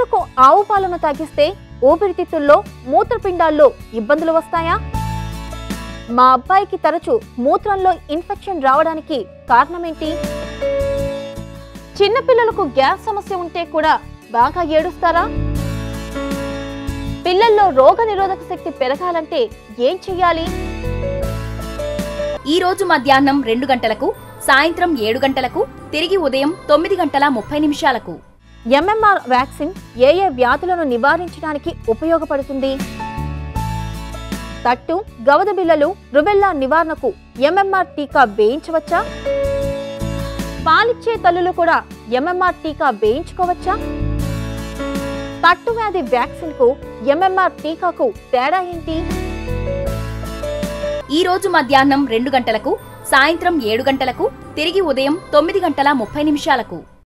పిల్లలకు ఆవు పాలను తాగిస్తే ఊపిరితిత్తుల్లో మూత్రపిండాల్లో ఇబ్బందులు వస్తాయా మా అబ్బాయికి తరచు మూత్రంలో ఇన్ఫెక్షన్ రావడానికి కారణమేంటి చిన్నపిల్లలకు గ్యాస్ సమస్య ఉంటే కూడా బాగా ఏడుస్తారా పిల్లల్లో రోగ నిరోధక శక్తి పెరగాలంటే ఏం చెయ్యాలి ఈ రోజు మధ్యాహ్నం రెండు గంటలకు సాయంత్రం ఏడు గంటలకు తిరిగి ఉదయం తొమ్మిది గంటల ముప్పై నిమిషాలకు ఎంఎంఆర్ వ్యాక్సిన్ ఏ ఏ వ్యాధులను నివారించడానికి ఉపయోగపడుతుంది తట్టు గవద బిళ్ళలు రుబెల్లా నివారణకు ఎంఎంఆర్ టీకా వేయించవచ్చా పాలిచ్చే తల్లులు కూడా ఎంఎంఆర్ టీకా వేయించుకోవచ్చా తట్టు వ్యాధి వ్యాక్సిన్ కు ఎంఎంఆర్ టీకాకు తేడా ఏంటి ఈ రోజు మధ్యాహ్నం రెండు గంటలకు సాయంత్రం ఏడు గంటలకు తిరిగి ఉదయం తొమ్మిది గంటల ముప్పై నిమిషాలకు